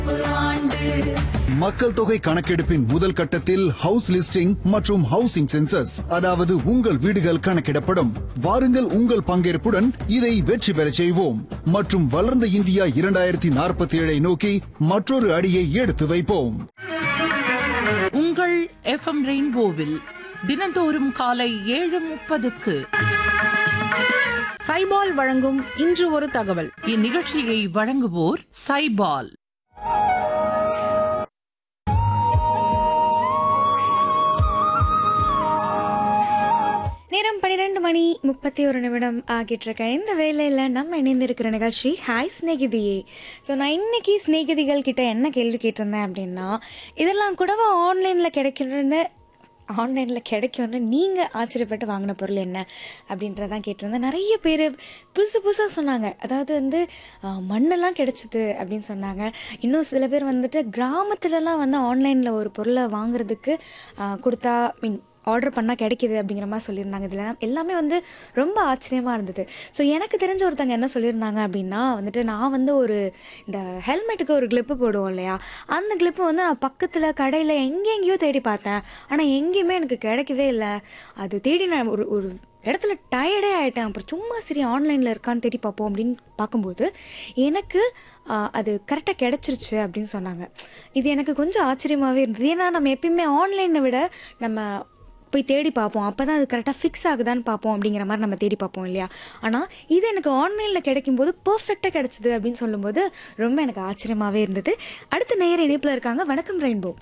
மக்கள் தொகை கணக்கெடுப்பின் முதல் கட்டத்தில் ஹவுஸ் லிஸ்டிங் மற்றும் ஹவுசிங் சென்சஸ் அதாவது உங்கள் வீடுகள் கணக்கிடப்படும் வாருங்கள் உங்கள் பங்கேற்புடன் இதை வெற்றி பெறச் செய்வோம் மற்றும் வளர்ந்த இந்தியா இரண்டாயிரத்தி நாற்பத்தி ஏழை நோக்கி மற்றொரு அடியை எடுத்து வைப்போம் உங்கள் எஃப்எம் ரெயின்போவில் தினந்தோறும் காலை ஏழு முப்பதுக்கு சைபால் வழங்கும் இன்று ஒரு தகவல் இந்நிகழ்ச்சியை வழங்குவோர் சைபால் நேரம் பன்னிரெண்டு மணி முப்பத்தி ஒரு நிமிடம் ஆகிட்டு இருக்க இந்த வேலையில் நம்ம இணைந்திருக்கிற நிகழ்ச்சி ஹாய் ஸ்நேகிதியே ஸோ நான் இன்னைக்கு ஸ்நேகிதிகள் கிட்ட என்ன கேள்வி கேட்டிருந்தேன் அப்படின்னா இதெல்லாம் கூடவா ஆன்லைனில் கிடைக்கணும்னு ஆன்லைனில் கிடைக்கும்னு நீங்கள் ஆச்சரியப்பட்டு வாங்கின பொருள் என்ன அப்படின்றதான் கேட்டிருந்தேன் நிறைய பேர் புதுசு புதுசாக சொன்னாங்க அதாவது வந்து ஆஹ், மண்ணெல்லாம் கிடைச்சிது அப்படின்னு சொன்னாங்க இன்னும் சில பேர் வந்துட்டு கிராமத்துலலாம் வந்து ஆன்லைனில் ஒரு பொருளை வாங்குறதுக்கு ஆஹ், கொடுத்தா மீன் ஆர்டர் பண்ணால் கிடைக்கிது அப்படிங்கிற மாதிரி சொல்லியிருந்தாங்க இதில் எல்லாமே வந்து ரொம்ப ஆச்சரியமாக இருந்தது ஸோ எனக்கு தெரிஞ்ச ஒருத்தங்க என்ன சொல்லியிருந்தாங்க அப்படின்னா வந்துட்டு நான் வந்து ஒரு இந்த ஹெல்மெட்டுக்கு ஒரு கிளிப்பு போடுவோம் இல்லையா அந்த கிளிப்பு வந்து நான் பக்கத்தில் கடையில் எங்கெங்கேயோ தேடி பார்த்தேன் ஆனால் எங்கேயுமே எனக்கு கிடைக்கவே இல்லை அது தேடி நான் ஒரு ஒரு இடத்துல டயர்டே ஆகிட்டேன் அப்புறம் சும்மா சரி ஆன்லைனில் இருக்கான்னு தேடி பார்ப்போம் அப்படின்னு பார்க்கும்போது எனக்கு ஆ, அது கரெக்டாக கிடச்சிருச்சு அப்படின்னு சொன்னாங்க இது எனக்கு கொஞ்சம் ஆச்சரியமாகவே இருந்தது ஏன்னா நம்ம எப்பயுமே ஆன்லைனை விட நம்ம போய் தேடி பார்ப்போம் அப்போ தான் அது கரெக்டாக ஃபிக்ஸ் ஆகுதான்னு பார்ப்போம் அப்படிங்கிற மாதிரி நம்ம தேடி பார்ப்போம் இல்லையா ஆனால் இது எனக்கு ஆன்லைனில் கிடைக்கும்போது பர்ஃபெக்டாக கிடைச்சிது அப்படின்னு சொல்லும்போது ரொம்ப எனக்கு ஆச்சரியமாகவே இருந்தது அடுத்த நேர இணைப்பில் இருக்காங்க வணக்கம் ரெயின்போ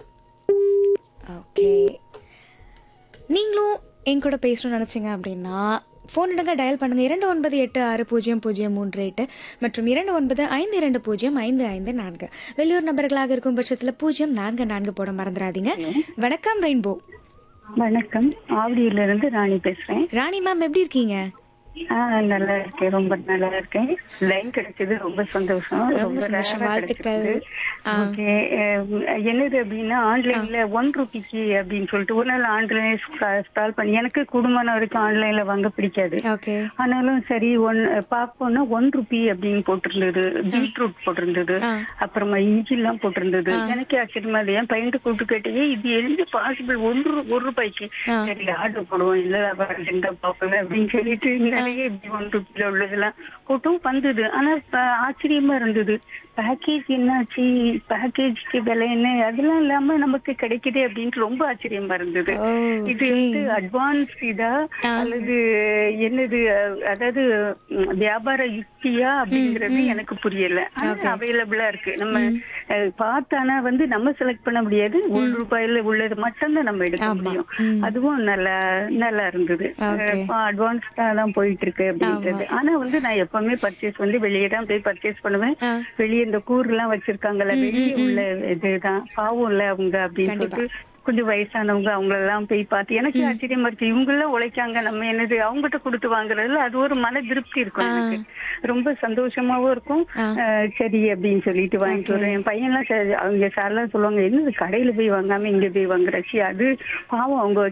ஓகே நீங்களும் என் கூட பேசணும்னு நினச்சிங்க அப்படின்னா ஃபோன் எடுங்க டயல் பண்ணுங்கள் இரண்டு ஒன்பது எட்டு ஆறு பூஜ்ஜியம் பூஜ்ஜியம் மூன்று எட்டு மற்றும் இரண்டு ஒன்பது ஐந்து இரண்டு பூஜ்ஜியம் ஐந்து ஐந்து நான்கு வெளியூர் நபர்களாக இருக்கும் பட்சத்தில் பூஜ்ஜியம் நான்கு நான்கு போட மறந்துடாதீங்க வணக்கம் ரெயின்போ வணக்கம் ஆவடியில இருந்து ராணி பேசுறேன் ராணி மேம் எப்படி இருக்கீங்க ஆ நல்லா இருக்கேன் ரொம்ப நல்லா இருக்கேன் லைன் கிடைச்சது ரொம்ப சந்தோஷம் ரொம்ப சந்தோஷம். வாழ்த்துக்கள். ஆ. ஓகே என்னது அப்படின்னா ஆன்லைன்ல ஒன் ருபிக்கு அப்படின்னு சொல்லிட்டு ஒரு நாள் ஆன்லைன் ஸ்டால் பண்ணி எனக்கு குடும்பம் வரைக்கும் ஆன்லைன்ல வாங்க பிடிக்காது ஓகே ஆனாலும் சரி ஒன் பார்ப்போம்னா ஒன் ருபி அப்படின்னு போட்டிருந்தது பீட்ரூட் போட்டிருந்தது ஆ. அப்புறமா இஞ்சி எல்லாம் போட்டிருந்தது எனக்கு ஆச்சரியமா இல்லை என் பையன்ட்டு கூப்பிட்டு கேட்டே இது எந்த பாசிபிள் ஒன்று ஒரு ரூபாய்க்கு ஆ. சரி ஆர்டர் போடுவோம் இல்ல இருந்தா பாப்பேன் அப்படின்னு சொல்லிட்டு நிறைய இப்படி ஒன் ருபில உள்ளதெல்லாம் போட்டும் வந்தது ஆனா ப- ஆச்சரியமா இருந்தது பேக்கேஜ் என்னாச்சு பேக்கேஜ்க்கு விலை என்ன அதெல்லாம் இல்லாம நமக்கு கிடைக்குது அப்படின்ட்டு ரொம்ப ஆச்சரியமா இருந்தது ஓ, இது okay. வந்து அட்வான்ஸ் இதா ஆ. அல்லது என்னது அஹ், அதாவது ம், வியாபார யுக்தியா அப்படிங்கறது எனக்கு புரியல Okay. அவைலபிளா இருக்கு நம்ம அஹ், பார்த்தானா வந்து நம்ம செலக்ட் பண்ண முடியாது ஒரு ரூபாயில உள்ளது மட்டும்தான் நம்ம எடுக்க ஆமா. முடியும் ம். அதுவும் நல்லா நல்லா இருந்தது Okay. அட்வான்ஸ்டா தான் போயிட்டு இருக்கு அப்படின்றது ஆனா வந்து நான் எப்பவுமே பர்ச்சேஸ் வந்து வெளியே தான் போய் பர்ச்சேஸ் பண்ணுவேன் ஆ. வெளியே இந்த கூர் எல்லாம் வச்சிருக்காங்கல்ல வெளியே உள்ள இதுதான் பாவம் இல்ல அவங்க அப்படின்னு கண்டிப்பா. சொல்லிட்டு கொஞ்சம் வயசானவங்க அவங்க எல்லாம் போய் பார்த்து எனக்கு ஆச்சரியமா இருக்கு இவங்க எல்லாம் உழைக்காங்க நம்ம என்னது அவங்ககிட்ட கொடுத்து வாங்குறதுல அது ஒரு மன திருப்தி இருக்கும் எனக்கு ரொம்ப சந்தோஷமாவும் இருக்கும் ஆ. அஹ் சரி அப்படின்னு சொல்லிட்டு வாங்கிட்டு வரேன் என் பையன்லாம் சரி, அவங்க சார்லாம் சொல்லுவாங்க என்னது கடையில போய் வாங்காம இங்க போய் வாங்குறாச்சு அது பாவம் அவங்க